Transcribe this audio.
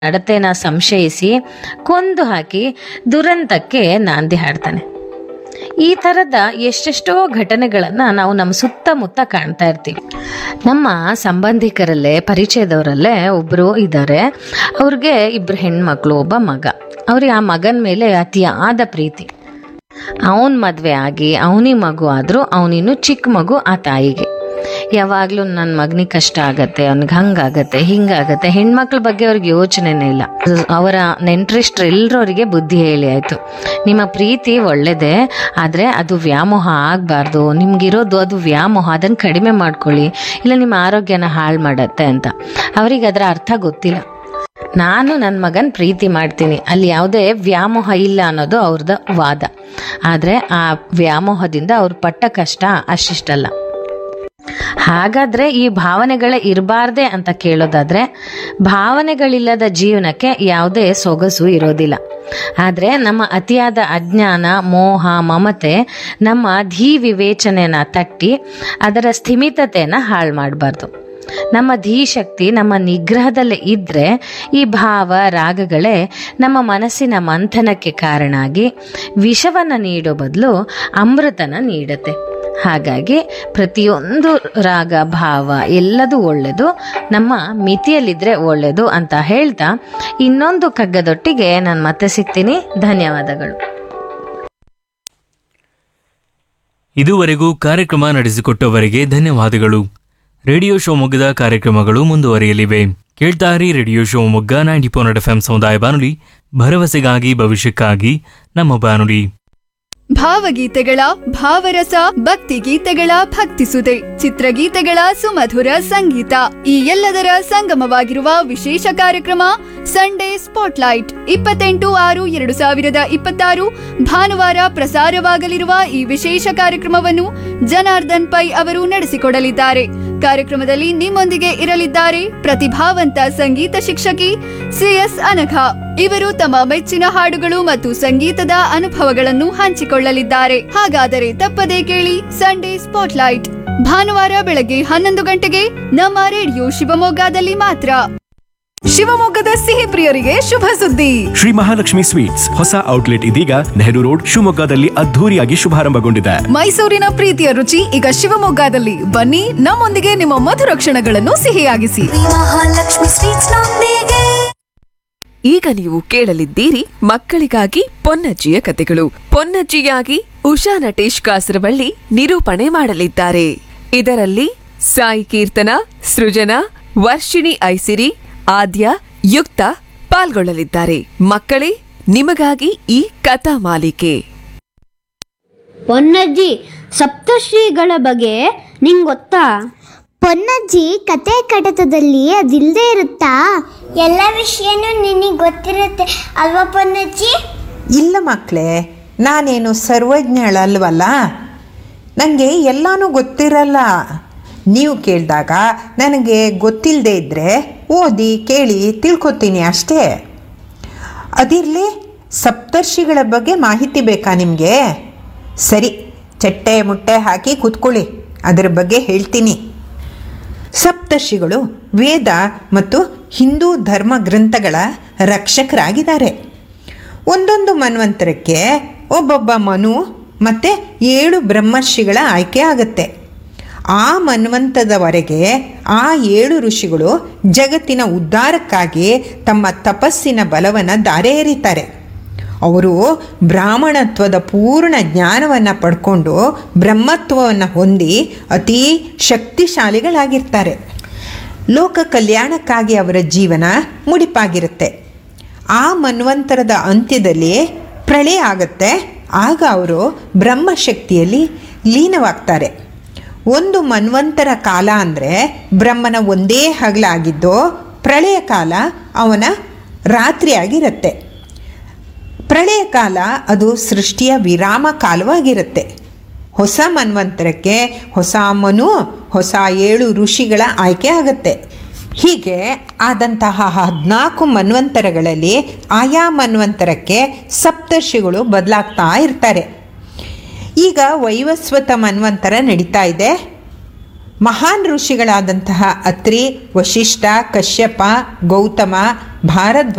ನಡತೆನ ಸಂಶಯಿಸಿ ಕೊಂದು ಹಾಕಿ ದುರಂತಕ್ಕೆ ನಾಂದಿ ಹಾಡ್ತಾನೆ ಈ ಥರದ ಎಷ್ಟೆಷ್ಟೋ ಘಟನೆಗಳನ್ನು ನಾವು ನಮ್ಮ ಸುತ್ತಮುತ್ತ ಕಾಣ್ತಾ ಇರ್ತೀವಿ ನಮ್ಮ ಸಂಬಂಧಿಕರಲ್ಲೇ ಪರಿಚಯದವರಲ್ಲೇ ಒಬ್ಬರು ಇದ್ದಾರೆ ಅವ್ರಿಗೆ ಇಬ್ಬರು ಹೆಣ್ಮಕ್ಳು ಒಬ್ಬ ಮಗ ಅವ್ರಿಗೆ ಆ ಮಗನ ಮೇಲೆ ಅತಿಯಾದ ಪ್ರೀತಿ ಅವನ ಮದುವೆ ಆಗಿ ಅವನಿಗೆ ಮಗು ಆದರೂ ಅವನಿನ್ನು ಚಿಕ್ಕ ಮಗು ಆ ತಾಯಿಗೆ ಯಾವಾಗಲೂ ನನ್ನ ಮಗನಿಗೆ ಕಷ್ಟ ಆಗತ್ತೆ ಅವ್ನಿಗೆ ಹಂಗಾಗತ್ತೆ ಹಿಂಗಾಗತ್ತೆ ಹೆಣ್ಮಕ್ಳ ಬಗ್ಗೆ ಅವ್ರಿಗೆ ಯೋಚನೆನೇ ಇಲ್ಲ ಅವರ ನೆಂಟ್ರಿಷ್ಟ್ರು ಎಲ್ಲರವರಿಗೆ ಬುದ್ಧಿ ಹೇಳಿ ಆಯಿತು ನಿಮ್ಮ ಪ್ರೀತಿ ಒಳ್ಳೇದೇ ಆದರೆ ಅದು ವ್ಯಾಮೋಹ ಆಗಬಾರ್ದು ನಿಮ್ಗಿರೋದು ಅದು ವ್ಯಾಮೋಹ ಅದನ್ನು ಕಡಿಮೆ ಮಾಡ್ಕೊಳ್ಳಿ ಇಲ್ಲ ನಿಮ್ಮ ಆರೋಗ್ಯನ ಹಾಳು ಮಾಡತ್ತೆ ಅಂತ ಅವ್ರಿಗೆ ಅದರ ಅರ್ಥ ಗೊತ್ತಿಲ್ಲ ನಾನು ನನ್ನ ಮಗನ ಪ್ರೀತಿ ಮಾಡ್ತೀನಿ ಅಲ್ಲಿ ಯಾವುದೇ ವ್ಯಾಮೋಹ ಇಲ್ಲ ಅನ್ನೋದು ಅವ್ರದ್ದು ವಾದ ಆದರೆ ಆ ವ್ಯಾಮೋಹದಿಂದ ಅವ್ರು ಪಟ್ಟ ಕಷ್ಟ ಅಷ್ಟಿಷ್ಟಲ್ಲ ಹಾಗಾದ್ರೆ ಈ ಭಾವನೆಗಳೇ ಇರಬಾರ್ದೆ ಅಂತ ಕೇಳೋದಾದ್ರೆ ಭಾವನೆಗಳಿಲ್ಲದ ಜೀವನಕ್ಕೆ ಯಾವುದೇ ಸೊಗಸು ಇರೋದಿಲ್ಲ ಆದರೆ ನಮ್ಮ ಅತಿಯಾದ ಅಜ್ಞಾನ ಮೋಹ ಮಮತೆ ನಮ್ಮ ಧೀ ವಿವೇಚನೆನ ತಟ್ಟಿ ಅದರ ಸ್ಥಿಮಿತತೆನ ಹಾಳು ಮಾಡಬಾರ್ದು ನಮ್ಮ ಧೀಶಕ್ತಿ ನಮ್ಮ ನಿಗ್ರಹದಲ್ಲೇ ಇದ್ದರೆ ಈ ಭಾವ ರಾಗಗಳೇ ನಮ್ಮ ಮನಸ್ಸಿನ ಮಂಥನಕ್ಕೆ ಕಾರಣ ಆಗಿ ವಿಷವನ್ನು ನೀಡೋ ಬದಲು ಅಮೃತನ ನೀಡುತ್ತೆ ಹಾಗಾಗಿ ಪ್ರತಿಯೊಂದು ರಾಗ ಭಾವ ಎಲ್ಲದೂ ಒಳ್ಳೆಯದು ನಮ್ಮ ಮಿತಿಯಲ್ಲಿದ್ದರೆ ಒಳ್ಳೆಯದು ಅಂತ ಹೇಳ್ತಾ ಇನ್ನೊಂದು ಕಗ್ಗದೊಟ್ಟಿಗೆ ನಾನು ಮತ್ತೆ ಸಿಗ್ತೀನಿ ಧನ್ಯವಾದಗಳು ಇದುವರೆಗೂ ಕಾರ್ಯಕ್ರಮ ನಡೆಸಿಕೊಟ್ಟವರಿಗೆ ಧನ್ಯವಾದಗಳು ರೇಡಿಯೋ ಶಿವಮೊಗ್ಗದ ಕಾರ್ಯಕ್ರಮಗಳು ಮುಂದುವರಿಯಲಿವೆ ಕೇಳ್ತಾರಿ radio Shivamogga ninety four F M ಸಮುದಾಯ ಬಾನುಲಿ ಭರವಸೆಗಾಗಿ ಭವಿಷ್ಯಕ್ಕಾಗಿ ನಮ್ಮ ಬಾನುಲಿ ಭಾವಗೀತೆಗಳ ಭಾವರಸ ಭಕ್ತಿ ಗೀತೆಗಳ ಭಕ್ತಿಸುದೆ ಚಿತ್ರಗೀತೆಗಳ ಸುಮಧುರ ಸಂಗೀತ ಈ ಎಲ್ಲದರ ಸಂಗಮವಾಗಿರುವ ವಿಶೇಷ ಕಾರ್ಯಕ್ರಮ ಸಂಡೇ ಸ್ಪಾಟ್ಲೈಟ್ ಇಪ್ಪತ್ತೆಂಟು ಆರು ಎರಡು ಸಾವಿರದ ಇಪ್ಪತ್ತಾರು ಭಾನುವಾರ ಪ್ರಸಾರವಾಗಲಿರುವ ಈ ವಿಶೇಷ ಕಾರ್ಯಕ್ರಮವನ್ನು ಜನಾರ್ದನ್ ಪೈ ಅವರು ನಡೆಸಿಕೊಡಲಿದ್ದಾರೆ ಕಾರ್ಯಕ್ರಮದಲ್ಲಿ ನಿಮ್ಮೊಂದಿಗೆ ಇರಲಿದ್ದಾರೆ ಪ್ರತಿಭಾವಂತ ಸಂಗೀತ ಶಿಕ್ಷಕಿ ಸಿಎಸ್ ಅನಘ ಇವರು ತಮ್ಮ ಮೆಚ್ಚಿನ ಹಾಡುಗಳು ಮತ್ತು ಸಂಗೀತದ ಅನುಭವಗಳನ್ನು ಹಂಚಿಕೊಳ್ಳಲಿದ್ದಾರೆ ಹಾಗಾದರೆ ತಪ್ಪದೇ ಕೇಳಿ ಸಂಡೇ ಸ್ಪಾಟ್ಲೈಟ್ ಭಾನುವಾರ ಬೆಳಗ್ಗೆ ಹನ್ನೊಂದು ಗಂಟೆಗೆ ನಮ್ಮ ರೇಡಿಯೋ ಶಿವಮೊಗ್ಗದಲ್ಲಿ ಮಾತ್ರ ಶಿವಮೊಗ್ಗದ ಸಿಹಿ ಪ್ರಿಯರಿಗೆ ಶುಭ ಸುದ್ದಿ ಶ್ರೀ ಮಹಾಲಕ್ಷ್ಮಿ ಸ್ವೀಟ್ಸ್ ಹೊಸ ಔಟ್ಲೆಟ್ ಇದೀಗ ನೆಹರು ರೋಡ್ ಶಿವಮೊಗ್ಗದಲ್ಲಿ ಅದ್ಧೂರಿಯಾಗಿ ಶುಭಾರಂಭಗೊಂಡಿದೆ ಮೈಸೂರಿನ ಪ್ರೀತಿಯ ರುಚಿ ಈಗ ಶಿವಮೊಗ್ಗದಲ್ಲಿ ಬನ್ನಿ ನಮ್ಮೊಂದಿಗೆ ನಿಮ್ಮ ಮಧುರ ಕ್ಷಣಗಳನ್ನು ಸಿಹಿಯಾಗಿಸಿ ಮಹಾಲಕ್ಷ್ಮಿ ಸ್ವೀಟ್ಸ್ ನೊಂದಿಗೆ ಈಗ ನೀವು ಕೇಳಲಿದ್ದೀರಿ ಮಕ್ಕಳಿಗಾಗಿ ಪೊನ್ನಜ್ಜಿಯ ಕತೆಗಳು ಪೊನ್ನಜ್ಜಿಯಾಗಿ ಉಷಾ ನಟೇಶ್ ಕಾಸರವಳ್ಳಿ ನಿರೂಪಣೆ ಮಾಡಲಿದ್ದಾರೆ ಇದರಲ್ಲಿ ಸಾಯಿ ಕೀರ್ತನ ಸೃಜನಾ ವರ್ಷಿಣಿ ಐಸಿರಿ ಆದ್ಯ ಯುಕ್ತ ಪಾಲ್ಗೊಳ್ಳಲಿದ್ದಾರೆ ಮಕ್ಕಳೇ ನಿಮಗಾಗಿ ಈ ಕಥಾ ಮಾಲಿಕೆ ಪೊನ್ನಜ್ಜಿ ಸಪ್ತಶ್ರೀಗಳ ಬಗ್ಗೆ ನಿಂಗೆ ಗೊತ್ತಾ ಪೊನ್ನಜ್ಜಿ ಕತೆ ಕಡತದಲ್ಲಿ ಅದಿಲ್ಲದೆ ಇರುತ್ತಾ ಎಲ್ಲ ವಿಷಯನೂ ನಿನಗೆ ಗೊತ್ತಿರುತ್ತೆ ಅಲ್ವಾ ಪೊನ್ನಜ್ಜಿ ಇಲ್ಲ ಮಕ್ಕಳೇ ನಾನೇನು ಸರ್ವಜ್ಞಳಲ್ವಲ್ಲ ನನಗೆ ಎಲ್ಲನೂ ಗೊತ್ತಿರಲ್ಲ ನೀವು ಕೇಳಿದಾಗ ನನಗೆ ಗೊತ್ತಿಲ್ಲದೆ ಇದ್ದರೆ ಓದಿ ಕೇಳಿ ತಿಳ್ಕೊತೀನಿ ಅಷ್ಟೇ ಅದಿರಲಿ ಸಪ್ತರ್ಷಿಗಳ ಬಗ್ಗೆ ಮಾಹಿತಿ ಬೇಕಾ ನಿಮಗೆ ಸರಿ ಚಟ್ಟೆ ಮುಟ್ಟೆ ಹಾಕಿ ಕೂತ್ಕೊಳ್ಳಿ ಅದರ ಬಗ್ಗೆ ಹೇಳ್ತೀನಿ ಸಪ್ತರ್ಷಿಗಳು ವೇದ ಮತ್ತು ಹಿಂದೂ ಧರ್ಮ ಗ್ರಂಥಗಳ ರಕ್ಷಕರಾಗಿದ್ದಾರೆ ಒಂದೊಂದು ಮನ್ವಂತರಕ್ಕೆ ಒಬ್ಬೊಬ್ಬ ಮನು ಮತ್ತು ಏಳು ಬ್ರಹ್ಮರ್ಷಿಗಳ ಆಯ್ಕೆ ಆಗುತ್ತೆ ಆ ಮನ್ವಂತದವರೆಗೆ ಆ ಏಳು ಋಷಿಗಳು ಜಗತ್ತಿನ ಉದ್ಧಾರಕ್ಕಾಗಿ ತಮ್ಮ ತಪಸ್ಸಿನ ಬಲವನ್ನು ದಾರೆ ಎರೀತಾರೆ ಅವರು ಬ್ರಾಹ್ಮಣತ್ವದ ಪೂರ್ಣ ಜ್ಞಾನವನ್ನು ಪಡ್ಕೊಂಡು ಬ್ರಹ್ಮತ್ವವನ್ನು ಹೊಂದಿ ಅತೀ ಶಕ್ತಿಶಾಲಿಗಳಾಗಿರ್ತಾರೆ ಲೋಕ ಕಲ್ಯಾಣಕ್ಕಾಗಿ ಅವರ ಜೀವನ ಮುಡಿಪಾಗಿರುತ್ತೆ ಆ ಮನ್ವಂತರದ ಅಂತ್ಯದಲ್ಲಿ ಪ್ರಳಯ ಆಗುತ್ತೆ ಆಗ ಅವರು ಬ್ರಹ್ಮಶಕ್ತಿಯಲ್ಲಿ ಲೀನವಾಗ್ತಾರೆ ಒಂದು ಮನ್ವಂತರ ಕಾಲ ಅಂದರೆ ಬ್ರಹ್ಮನ ಒಂದೇ ಹಗಲಾಗಿದ್ದು ಪ್ರಳಯ ಕಾಲ ಅವನ ರಾತ್ರಿಯಾಗಿರುತ್ತೆ ಪ್ರಳಯ ಕಾಲ ಅದು ಸೃಷ್ಟಿಯ ವಿರಾಮ ಕಾಲವಾಗಿರುತ್ತೆ ಹೊಸ ಮನ್ವಂತರಕ್ಕೆ ಹೊಸ ಮನು ಹೊಸ ಏಳು ಋಷಿಗಳ ಆಯ್ಕೆ ಆಗುತ್ತೆ ಹೀಗೆ ಆದಂತಹ ಹದಿನಾಲ್ಕು ಮನ್ವಂತರಗಳಲ್ಲಿ ಆಯಾ ಮನ್ವಂತರಕ್ಕೆ ಸಪ್ತರ್ಷಿಗಳು ಬದಲಾಗ್ತಾ ಇರ್ತಾರೆ ಈಗ ವೈವಸ್ವತ ಮನ್ವಂತರ ನಡೀತಾ ಇದೆ ಮಹಾನ್ ಋಷಿಗಳಾದಂತಹ ಅತ್ರಿ ವಶಿಷ್ಠ ಕಶ್ಯಪ ಗೌತಮ ಭಾರದ್ವಾಜ